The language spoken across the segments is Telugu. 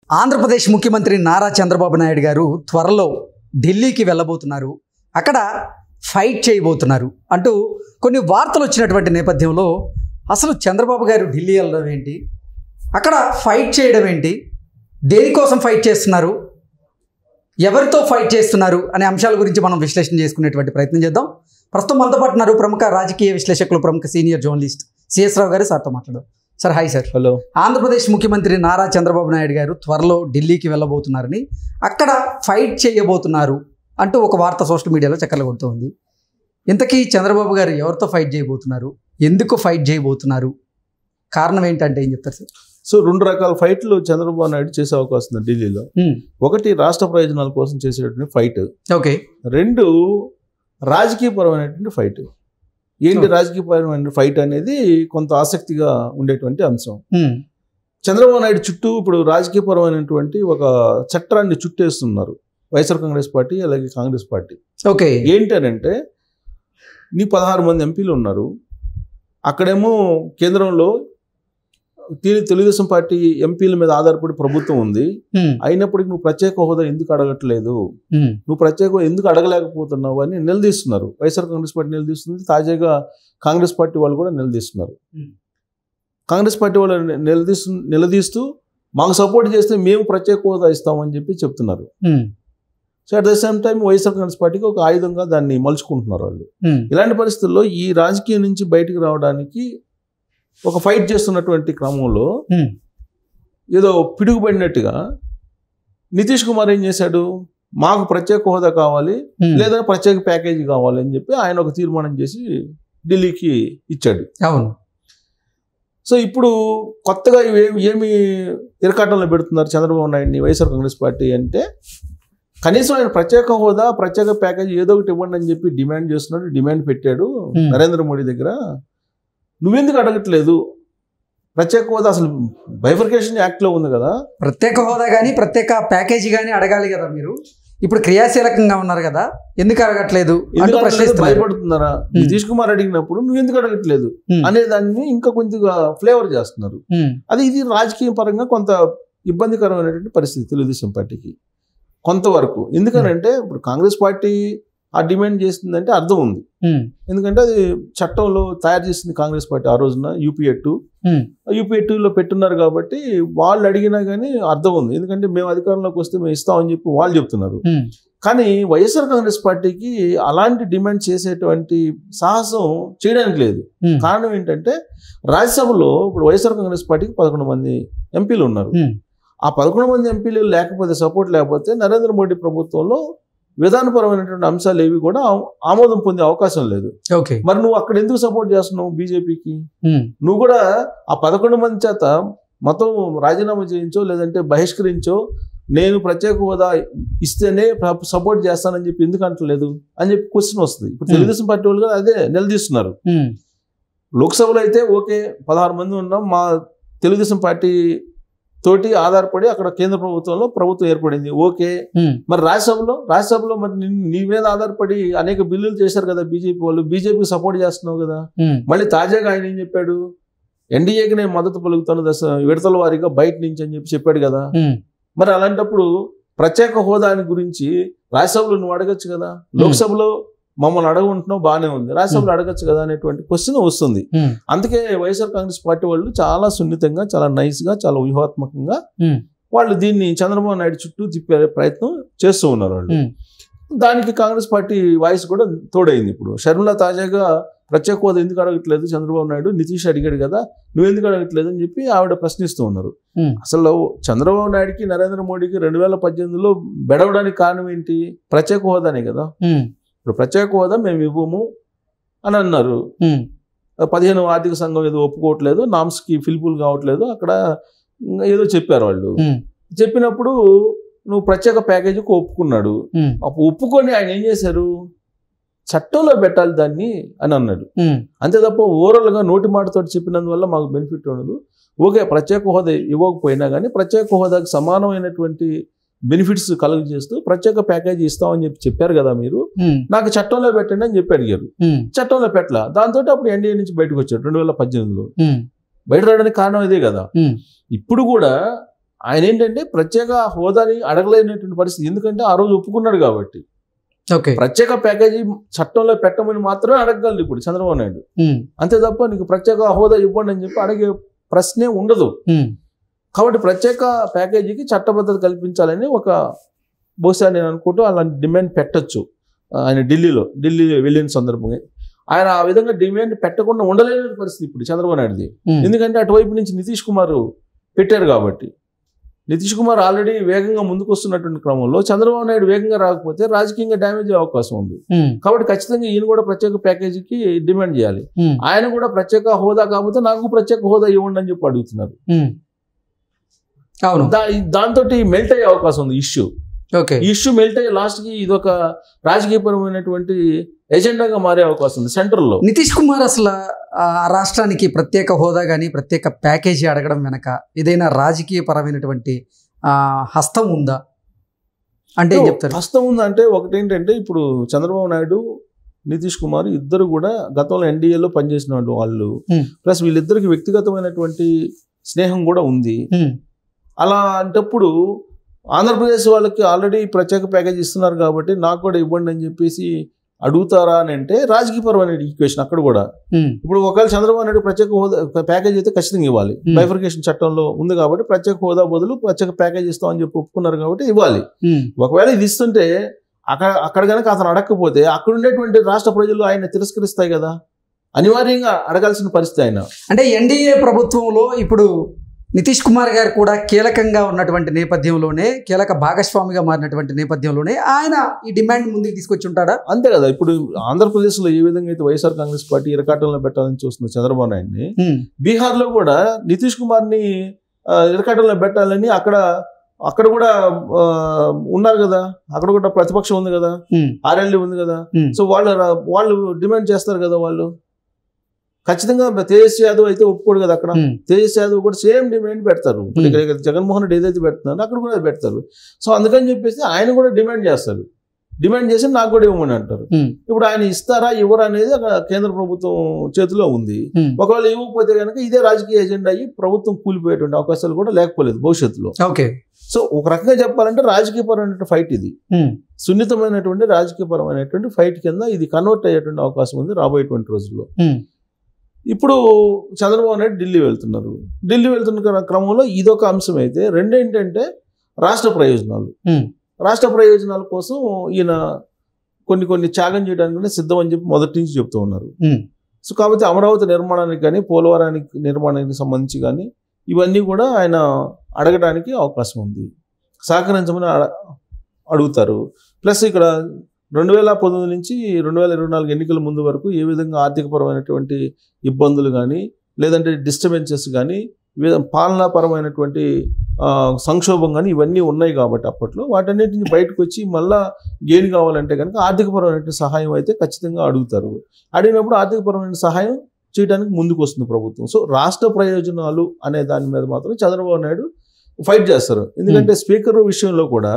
ఆంధ్రప్రదేశ్ ముఖ్యమంత్రి నారా చంద్రబాబు నాయుడు గారు త్వరలో ఢిల్లీకి వెళ్ళబోతున్నారు అక్కడ ఫైట్ చేయబోతున్నారు అంటూ కొన్ని వార్తలు వచ్చినటువంటి నేపథ్యంలో అసలు చంద్రబాబు గారు ఢిల్లీ వెళ్ళడం ఏంటి అక్కడ ఫైట్ చేయడం ఏంటి దేనికోసం ఫైట్ చేస్తున్నారు ఎవరితో ఫైట్ చేస్తున్నారు అనే అంశాల గురించి మనం విశ్లేషణ చేసుకునేటువంటి ప్రయత్నం చేద్దాం ప్రస్తుతం మనతో పాటు ఉన్నారు ప్రముఖ రాజకీయ విశ్లేషకులు ప్రముఖ సీనియర్ జర్నలిస్ట్ సిఎస్ రావు గారు సార్తో మాట్లాడదాం sir hi sir hello Andhra Pradesh ముఖ్యమంత్రి నారా చంద్రబాబు నాయుడు గారు త్వరలో ఢిల్లీకి వెళ్ళబోతున్నారని అక్కడ ఫైట్ చేయబోతున్నారు అంటూ ఒక వార్త సోషల్ మీడియాలో చక్కర్లు కొడుతోంది ఇంతకీ చంద్రబాబు గారు ఎవరితో ఫైట్ చేయబోతున్నారు ఎందుకు ఫైట్ చేయబోతున్నారు కారణం ఏంటంటే ఏం చెప్తారు సార్ సో రెండు రకాల ఫైట్లు చంద్రబాబు నాయుడు చేసే అవకాశం ఉంది ఢిల్లీలో ఒకటి రాష్ట్ర ప్రయోజనాల కోసం చేసేటువంటి ఫైట్ ఓకే రెండు రాజకీయపరమైనటువంటి ఫైట్ ఏంటి Okay. రాజకీయపరమైన ఫైట్ అనేది కొంత ఆసక్తిగా ఉండేటువంటి అంశం చంద్రబాబు నాయుడు చుట్టూ ఇప్పుడు రాజకీయపరమైనటువంటి ఒక చట్టాన్ని చుట్టేస్తున్నారు వైఎస్ఆర్ కాంగ్రెస్ పార్టీ అలాగే కాంగ్రెస్ పార్టీ ఓకే ఏంటనంటే నీ పదహారు మంది ఎంపీలు ఉన్నారు అక్కడేమో కేంద్రంలో తీ- తెలుగుదేశం పార్టీ ఎంపీల మీద ఆధారపడి ప్రభుత్వం ఉంది అయినప్పటికీ నువ్వు ప్రత్యేక హోదా ఎందుకు అడగట్లేదు నువ్వు ప్రత్యేక హోదా ఎందుకు అడగలేకపోతున్నావు అని నిలదీస్తున్నారు వైఎస్ఆర్ కాంగ్రెస్ పార్టీ నిలదీస్తుంది తాజాగా కాంగ్రెస్ పార్టీ వాళ్ళు కూడా నిలదీస్తున్నారు Hmm. కాంగ్రెస్ పార్టీ వాళ్ళు ని- నిలదీస్తు నిలదీస్తూ మాకు సపోర్ట్ చేస్తే మేము ప్రత్యేక హోదా ఇస్తామని చెప్పి చెప్తున్నారు so at the same time YSR Congress పార్టీకి ఒక ఆయుధంగా దాన్ని మలుచుకుంటున్నారు వాళ్ళు ఇలాంటి పరిస్థితుల్లో ఈ రాజకీయం నుంచి బయటికి రావడానికి ఒక ఫైట్ చేస్తున్నటువంటి క్రమంలో Hmm. ఏదో పిడుగుపడినట్టుగా నితీష్ కుమార్ ఏం చేశాడు మాకు ప్రత్యేక హోదా కావాలి లేదా ప్రత్యేక ప్యాకేజీ కావాలి అని చెప్పి ఆయన ఒక తీర్మానం చేసి ఢిల్లీకి ఇచ్చాడు అవును సో ఇప్పుడు కొత్తగా ఇవి ఏమి- ఏమి ఇరకాటంలో పెడుతున్నారు చంద్రబాబు నాయుడిని వైఎస్ఆర్ కాంగ్రెస్ పార్టీ అంటే కనీసం ఆయన ప్రత్యేక హోదా ప్రత్యేక ప్యాకేజీ ఏదో ఒకటి ఇవ్వండి అని చెప్పి డిమాండ్ చేస్తున్నాడు డిమాండ్ పెట్టాడు Hmm. నరేంద్ర మోడీ దగ్గర నువ్వెందుకు అడగట్లేదు ప్రత్యేక హోదా అసలు బైఫర్కేషన్ యాక్ట్లో ఉంది కదా ప్రత్యేక హోదా కానీ ప్రత్యేక ప్యాకేజీ కానీ అడగాలి కదా మీరు ఇప్పుడు క్రియాశీలకంగా ఉన్నారు కదా ఎందుకు అడగట్లేదు అంటూ ఎందుకు అడగట్లేదు? ప్రశ్నిస్తున్నారు భయపడుతున్నారా నితీష్ కుమార్ అడిగినప్పుడు నువ్వు ఎందుకు అడగట్లేదు Hmm. అనే దాన్ని ఇంకా కొద్దిగా ఫ్లేవర్ చేస్తున్నారు Hmm. అది ఇది రాజకీయ పరంగా కొంత ఇబ్బందికరమైనటువంటి పరిస్థితి తెలుగుదేశం పార్టీకి కొంతవరకు ఎందుకనంటే ఇప్పుడు కాంగ్రెస్ పార్టీ ఆ డిమాండ్ చేస్తుందంటే అర్థం ఉంది Hmm. ఎందుకంటే అది చట్టంలో తయారు చేసింది కాంగ్రెస్ పార్టీ ఆ రోజున యూపీఏ టూ Hmm. యూపీఏ టూలో పెట్టున్నారు కాబట్టి వాళ్ళు అడిగినా కానీ అర్థం ఉంది ఎందుకంటే మేము అధికారంలోకి వస్తే మేము ఇస్తామని చెప్పి వాళ్ళు చెప్తున్నారు Hmm. కానీ వైఎస్ఆర్ కాంగ్రెస్ పార్టీకి అలాంటి డిమాండ్ చేసేటువంటి సాహసం చేయడానికి లేదు Hmm. కారణం ఏంటంటే రాజ్యసభలో ఇప్పుడు వైఎస్ఆర్ కాంగ్రెస్ పార్టీకి పదకొండు మంది ఎంపీలు ఉన్నారు Hmm. ఆ పదకొండు మంది ఎంపీలు లేకపోతే సపోర్ట్ లేకపోతే నరేంద్ర మోడీ ప్రభుత్వంలో విధానపరమైనటువంటి అంశాలు ఏవి కూడా ఆమో- ఆమోదం పొందే అవకాశం లేదు ఓకే మరి నువ్వు అక్కడ ఎందుకు సపోర్ట్ చేస్తున్నావు బీజేపీకి Hmm. నువ్వు కూడా ఆ పదకొండు మంది చేత మొత్తం రాజీనామా చేయించో లేదంటే బహిష్కరించో నేను ప్రత్యేక హోదా ఇస్తేనే సపోర్ట్ చేస్తానని చెప్పి ఎందుకు అంటలేదు అని చెప్పి క్వశ్చన్ వస్తుంది ఇప్పుడు Hmm. తెలుగుదేశం పార్టీ వాళ్ళు కూడా అదే నిలదీస్తున్నారు Hmm. లోక్సభలో అయితే ఓకే పదహారు మంది ఉన్నాం మా తెలుగుదేశం పార్టీ తోటి ఆధారపడి అక్కడ కేంద్ర ప్రభుత్వంలో ప్రభుత్వం ఏర్పడింది ఓకే Hmm. మరి రాజ్యసభలో రాజ్యసభలో మరి నీ- నీ మీద ఆధారపడి అనేక బిల్లులు చేశారు కదా బీజేపీ వాళ్ళు బీజేపీకి సపోర్ట్ చేస్తున్నావు కదా Hmm. మళ్ళీ తాజాగా ఆయన ఏం చెప్పాడు ఎన్డీఏకి నేను మద్దతు పలుకుతాను దశ విడతల వారీగా బయట నుంచి అని చెప్పి చెప్పాడు కదా Hmm. మరి అలాంటప్పుడు ప్రత్యేక హోదాని గురించి రాజ్యసభలో నువ్వు అడగచ్చు కదా లోక్సభలో మమ్మల్ని అడగమంటున్నావు బాగానే ఉంది రాజ్యసభలో అడగచ్చు కదా అనేటువంటి క్వశ్చన్ వస్తుంది Hmm. అందుకే వైఎస్ఆర్ కాంగ్రెస్ పార్టీ వాళ్ళు చాలా సున్నితంగా చాలా నైస్గా చాలా వ్యూహాత్మకంగా Hmm. వాళ్ళు దీన్ని చంద్రబాబు నాయుడు చుట్టూ తిప్పే ప్రయత్నం చేస్తూ ఉన్నారు వాళ్ళు Hmm. దానికి కాంగ్రెస్ పార్టీ వాయిస్ కూడా తోడైంది ఇప్పుడు షర్మిల తాజాగా ప్రత్యేక హోదా ఎందుకు అడగట్లేదు చంద్రబాబు నాయుడు నితీష్ అడిగాడు కదా నువ్వు ఎందుకు అడగట్లేదు అని చెప్పి ఆవిడ ప్రశ్నిస్తూ ఉన్నారు Hmm. అసలు చంద్రబాబు నాయుడుకి నరేంద్ర మోడీకి రెండు వేల పద్దెనిమిదిలో బెడవడానికి కారణం ఏంటి ప్రత్యేక హోదానే కదా Hmm. ఇప్పుడు ప్రత్యేక హోదా మేము ఇవ్వము అని అన్నారు Hmm. పదిహేను ఆర్థిక సంఘం ఏదో ఒప్పుకోవట్లేదు నామ్స్కి ఫిల్పుల్ కావట్లేదు అక్కడ ఇంకా ఏదో చెప్పారు వాళ్ళు Hmm. చెప్పినప్పుడు నువ్వు ప్రత్యేక ప్యాకేజీకి ఒప్పుకున్నాడు Hmm. అప్పుడు ఒప్పుకొని ఆయన ఏం చేశారు చట్టంలో పెట్టాలి దాన్ని అని అన్నాడు Hmm. అంతే తప్ప ఓవరాల్గా నోటి మాటతో చెప్పినందువల్ల మాకు బెనిఫిట్ ఉండదు ఓకే ప్రత్యేక హోదా ఇవ్వకపోయినా కానీ ప్రత్యేక హోదాకి సమానమైనటువంటి బెనిఫిట్స్ కలుగజేస్తూ ప్రత్యేక ప్యాకేజీ ఇస్తామని చెప్పి చెప్పారు కదా మీరు Hmm. నాకు చట్టంలో పెట్టండి అని చెప్పి అడిగారు Hmm. చట్టంలో పెట్టలా దాంతో అప్పుడు ఎన్డీఏ నుంచి బయటకు వచ్చాడు రెండు వేల పద్దెనిమిదిలో Hmm. బయట రావడానికి కారణం ఇదే కదా Hmm. ఇప్పుడు కూడా ఆయన ఏంటంటే ప్రత్యేక హోదాని అడగలేనటువంటి పరిస్థితి ఎందుకంటే ఆ రోజు ఒప్పుకున్నాడు కాబట్టి ఓకే ప్రత్యేక ప్యాకేజీ చట్టంలో పెట్టమని మాత్రమే అడగగలదు ఇప్పుడు చంద్రబాబు నాయుడు ఉమ్, అంతే తప్ప నీకు ప్రత్యేక హోదా ఇవ్వండి అని చెప్పి అడిగే ప్రశ్నే ఉండదు ఉమ్, కాబట్టి ప్రత్యేక ప్యాకేజీకి చట్టబద్ధత కల్పించాలని ఒక బహుశా నేను అనుకుంటూ అలా డిమాండ్ పెట్టొచ్చు ఆయన ఢిల్లీలో ఢిల్లీ వెళ్ళిన సందర్భంగా ఆయన ఆ విధంగా డిమాండ్ పెట్టకుండా ఉండలేని పరిస్థితి ఇప్పుడు చంద్రబాబు నాయుడుది ఉమ్, ఎందుకంటే అటువైపు నుంచి నితీష్ కుమార్ పెట్టారు కాబట్టి నితీష్ కుమార్ ఆల్రెడీ వేగంగా ముందుకు వస్తున్నటువంటి క్రమంలో చంద్రబాబు నాయుడు వేగంగా రాకపోతే రాజకీయంగా డ్యామేజ్ అయ్యే అవకాశం ఉంది ఉమ్, కాబట్టి ఖచ్చితంగా ఈయన కూడా ప్రత్యేక ప్యాకేజీకి డిమాండ్ చేయాలి ఉమ్, ఆయన కూడా ప్రత్యేక హోదా కాకపోతే నాకు ప్రత్యేక హోదా ఇవ్వండి అని చెప్పి అడుగుతున్నారు ఉమ్. అవును దా దాంతో మెల్ట్ అయ్యే అవకాశం ఉంది ఇష్యూ ఓకే ఈ ఇష్యూ మెల్ట్ అయ్యి లాస్ట్కి ఇది ఒక రాజకీయపరమైనటువంటి ఎజెండాగా మారే అవకాశం ఉంది సెంట్రల్లో నితీష్ కుమార్ అసలు ఆ రాష్ట్రానికి ప్రత్యేక హోదా కానీ ప్రత్యేక ప్యాకేజీ అడగడం వెనక ఏదైనా రాజకీయ పరమైనటువంటి ఆ, హస్తం ఉందా అంటే ఏం చెప్తారు ప్రస్తుతం ఉందంటే ఒకటి ఏంటంటే ఇప్పుడు చంద్రబాబు నాయుడు నితీష్ కుమార్ ఇద్దరు కూడా గతంలో ఎన్డీఏలో పనిచేసిన వాళ్ళు వాళ్ళు Hmm. ప్లస్ వీళ్ళిద్దరికి వ్యక్తిగతమైనటువంటి స్నేహం కూడా ఉంది ఉమ్, అలా అంటప్పుడు ఆంధ్రప్రదేశ్ వాళ్ళకి ఆల్రెడీ ప్రత్యేక ప్యాకేజ్ ఇస్తున్నారు కాబట్టి నాకు కూడా ఇవ్వండి అని చెప్పేసి అడుగుతారా అని అంటే రాజకీయపరమైన ఈక్వేషన్ అక్కడ కూడా ఉమ్, ఇప్పుడు ఒకవేళ చంద్రబాబు నాయుడు ప్రత్యేక హోదా ప్యాకేజ్ అయితే ఖచ్చితంగా ఇవ్వాలి Hmm. బైఫర్కేషన్ చట్టంలో ఉంది కాబట్టి ప్రత్యేక హోదా బదులు ప్రత్యేక ప్యాకేజ్ ఇస్తామని చెప్పి ఒప్పుకున్నారు కాబట్టి ఇవ్వాలి ఉమ్, ఒకవేళ ఇది ఇస్తుంటే అక్కడ అక్కడ కనుక అతను అడగకపోతే అక్కడ ఉండేటువంటి రాష్ట్ర ప్రజలు ఆయన తిరస్కరిస్తాయి కదా అనివార్యంగా అడగాల్సిన పరిస్థితి ఆయన అంటే ఎన్డీఏ ప్రభుత్వంలో ఇప్పుడు నితీష్ కుమార్ గారు కూడా కీలకంగా ఉన్నటువంటి నేపథ్యంలోనే కీలక భాగస్వామిగా మారినటువంటి నేపథ్యంలోనే ఆయన ఈ డిమాండ్ ముందుకు తీసుకొచ్చి ఉంటాడా అంతే కదా ఇప్పుడు ఆంధ్రప్రదేశ్లో ఏ విధంగా అయితే వైఎస్ఆర్ కాంగ్రెస్ పార్టీ ఇరకాటంలో పెట్టాలని చూస్తున్న చంద్రబాబు నాయుడిని ఉమ్, బీహార్లో కూడా నితీష్ కుమార్ని ఆ, ఇరకాటంలో పెట్టాలని అక్కడ అక్కడ కూడా ఆ, ఉన్నారు కదా అక్కడ కూడా ప్రతిపక్షం ఉంది కదా ఉమ్, ఆర్ఎల్డీ ఉంది కదా Hmm. సో వాళ్ళు రా- వాళ్ళు డిమాండ్ చేస్తారు కదా వాళ్ళు ఖచ్చితంగా తేజస్ యాదవ్ అయితే ఒప్పుకోడు కదా అక్కడ ఉమ్, తేజస్ యాదవ్ కూడా సేమ్ డిమాండ్ పెడతారు ఇప్పుడు Hmm. ఇక్కడ జగన్మోహన్ రెడ్డి ఏదైతే పెడుతున్నారో అక్కడ కూడా అది పెడతారు సో అందుకని చెప్పేసి ఆయన కూడా డిమాండ్ చేస్తారు డిమాండ్ చేసి నాకు కూడా ఇవ్వమని అంటారు Hmm. ఇప్పుడు ఆయన ఇస్తారా ఇవ్వరా అనేది అక్కడ కేంద్ర ప్రభుత్వం చేతిలో ఉంది ఉమ్, ఒకవేళ ఇవ్వకపోతే కనుక ఇదే రాజకీయ ఎజెండా అయ్యి ప్రభుత్వం కూలిపోయేటువంటి అవకాశాలు కూడా లేకపోలేదు భవిష్యత్తులో ఓకే సో ఒక రకంగా చెప్పాలంటే రాజకీయపరమైనటువంటి ఫైట్ ఇది ఉమ్, సున్నితమైనటువంటి రాజకీయపరమైనటువంటి ఫైట్ కింద ఇది కన్వర్ట్ అయ్యేటువంటి అవకాశం ఉంది రాబోయేటువంటి రోజుల్లో ఉమ్, ఇప్పుడు చంద్రబాబు నాయుడు ఢిల్లీ వెళ్తున్నారు ఢిల్లీ వెళ్తున్న క్ర- క్రమంలో ఇదొక అంశం అయితే రెండేంటంటే రాష్ట్ర ప్రయోజనాలు ఉమ్, రాష్ట్ర ప్రయోజనాల కోసం ఈయన కొన్ని కొన్ని త్యాగం చేయడానికి కూడా సిద్ధం అని చెప్పి మొదటి నుంచి చెప్తూ ఉన్నారు ఉమ్, సో కాబట్టి అమరావతి నిర్మాణానికి కానీ పోలవరానికి నిర్మాణానికి సంబంధించి కానీ ఇవన్నీ కూడా ఆయన అడగడానికి అవకాశం ఉంది సహకరించమని అడ- అడుగుతారు ప్లస్ ఇక్కడ రెండు వేల పంతొమ్మిది నుంచి రెండు వేల ఇరవై నాలుగు ఎన్నికల ముందు వరకు ఏ విధంగా ఆర్థికపరమైనటువంటి ఇబ్బందులు కానీ లేదంటే డిస్టర్బెన్సెస్ కానీ వివిధ పాలనాపరమైనటువంటి ఆ, సంక్షోభం కానీ ఇవన్నీ ఉన్నాయి కాబట్టి అప్పట్లో వాటన్నిటిని బయటకు వచ్చి మళ్ళా గెయిన్ కావాలంటే కనుక ఆర్థికపరమైన సహాయం అయితే ఖచ్చితంగా అడుగుతారు అడిగినప్పుడు ఆర్థికపరమైన సహాయం చేయడానికి ముందుకు వస్తుంది ప్రభుత్వం సో రాష్ట్ర ప్రయోజనాలు అనే దాని మీద మాత్రం చంద్రబాబు నాయుడు ఫైట్ చేస్తారు ఎందుకంటే స్పీకర్ విషయంలో కూడా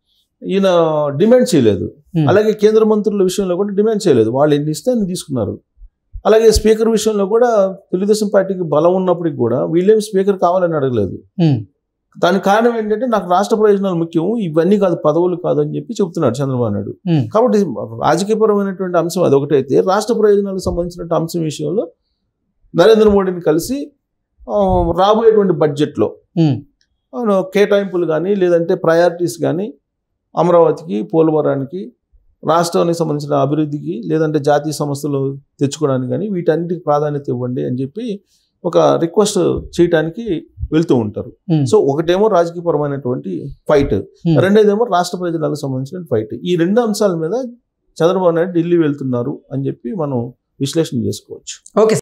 ఈయన డిమాండ్ చేయలేదు Hmm. అలాగే కేంద్ర మంత్రుల విషయంలో కూడా డిమాండ్ చేయలేదు వాళ్ళు ఎన్ని ఇస్తే అన్ని తీసుకున్నారు అలాగే స్పీకర్ విషయంలో కూడా తెలుగుదేశం పార్టీకి బలం ఉన్నప్పటికి కూడా వీళ్ళేం స్పీకర్ కావాలని అడగలేదు ఉమ్, దానికి కారణం ఏంటంటే నాకు రాష్ట్ర ప్రయోజనాలు ముఖ్యం ఇవన్నీ కాదు పదవులు కాదు అని చెప్పి చెప్తున్నాడు చంద్రబాబు నాయుడు ఉమ్, కాబట్టి రాజకీయపరమైనటువంటి అంశం అదొకటైతే రాష్ట్ర ప్రయోజనాలకు సంబంధించిన అంశం విషయంలో నరేంద్ర మోడీని కలిసి ఆ, రాబోయేటువంటి బడ్జెట్లో ఉమ్, ఆ, కేటాయింపులు కానీ లేదంటే ప్రయారిటీస్ కానీ అమరావతికి పోలవరానికి రాష్ట్రానికి సంబంధించిన అభివృద్ధికి లేదంటే జాతీయ సంస్థలు తెచ్చుకోవడానికి కానీ వీటన్నిటికి ప్రాధాన్యత ఇవ్వండి అని చెప్పి ఒక రిక్వెస్ట్ చేయడానికి వెళ్తూ ఉంటారు ఉమ్, సో ఒకటేమో రాజకీయపరమైనటువంటి ఫైట్ Hmm. రెండోదేమో రాష్ట్ర ప్రయోజనాలకు సంబంధించిన ఫైట్ ఈ రెండు అంశాల మీద చంద్రబాబు నాయుడు ఢిల్లీ వెళ్తున్నారు అని చెప్పి మనం విశ్లేషణ చేసుకోవచ్చు ఓకే